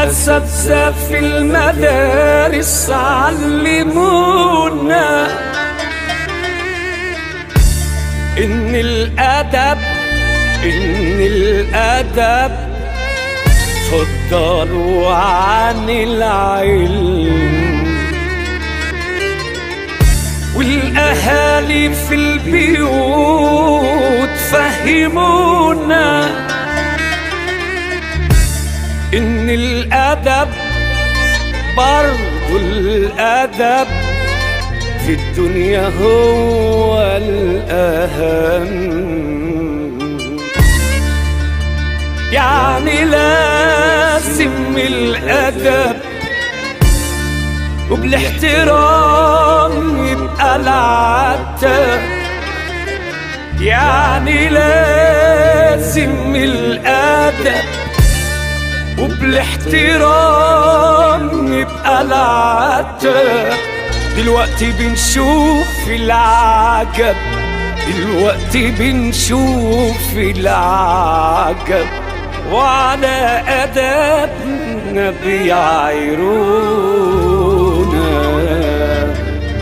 الأساتذة في المدارس علمونا إن الأدب إن الأدب فضلوا عن العلم والأهالي في البيوت فهمونا إن الأدب برضو الأدب في الدنيا هو الأهم يعني لازم الأدب وبالاحترام يبقى العتاب يعني لازم الأدب وبالاحترام يبقى العتاب دلوقتي بنشوف العجب دلوقتي بنشوف العجب وعلى أدبنا بيعايرونا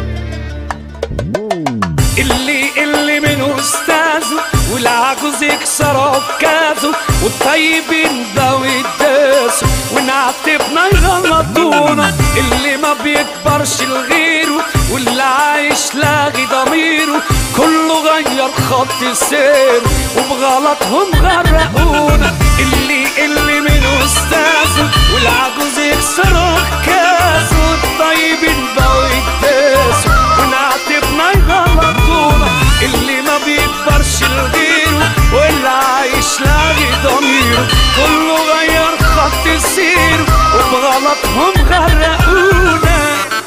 اللي اللي من أستاذه والعجوز يكسر عكازه والطيبين بقوا يداسوا ونعتبنا يغلطونا اللي ما بيكبرش لغيره واللي عايش لاغي ضميره كله غير خط سير وبغلطهم غرقونا اللي اللي من أستاذه والعجوز يكسر عكازه والطيبين بقوا يداسوا ونعتبنا يغلطونا اللي ما بيكبرش لغيره واللي عايش لاغي ضميره كله غير خط سيره وبغلطهم غرقونا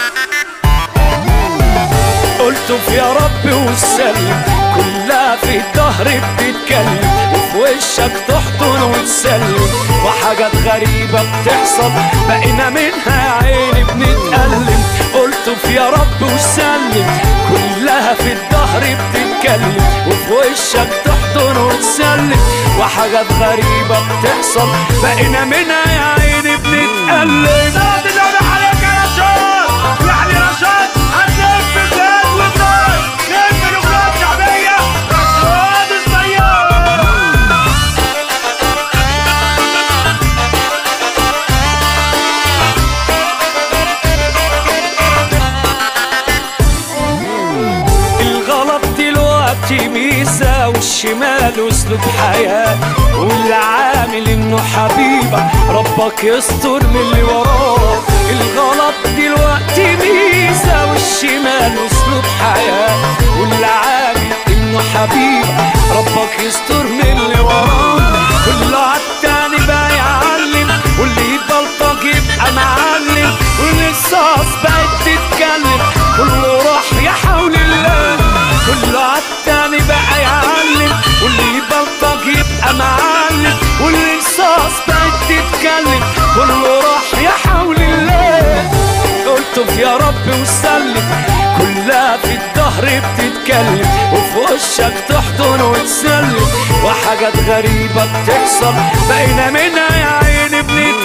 قلت يا رب وسلم كلها في الظهر بتتكلم وفي وشك تحضن وتسلم وحاجات غريبة بتحصل بقينا منها يا عيني بنتألم قلت يا رب وسلم كلها في الظهر بتتكلم وفي وشك تحضن وتسلم وحاجات غريبة بتحصل بقينا منها يا عيني بنتألم الغلط دلوقتي ميزة والشمال اسلوب حياة واللي عامل انه حبيبك ربك يستر من اللي وراه الغلط دلوقتي ميزة والشمال اسلوب حياة واللي عامل انه حبيبك ربك يستر من اللي وراه كله عالتاني بقى يعلم واللي يبلطج يبقى معلم والقصص بقت تتكلم كله راح يا حول الله كله عالتاني بقى يعلم واللي يبلطج يبقى معلم والقصص بقت تتكلم كله راح يا حول الله قلت يا رب وسلم كلها في الظهر بتتكلم وفي وشك تحضن وتسلم وحاجات غريبة بتحصل بقينا منها يا عيني بنتكلم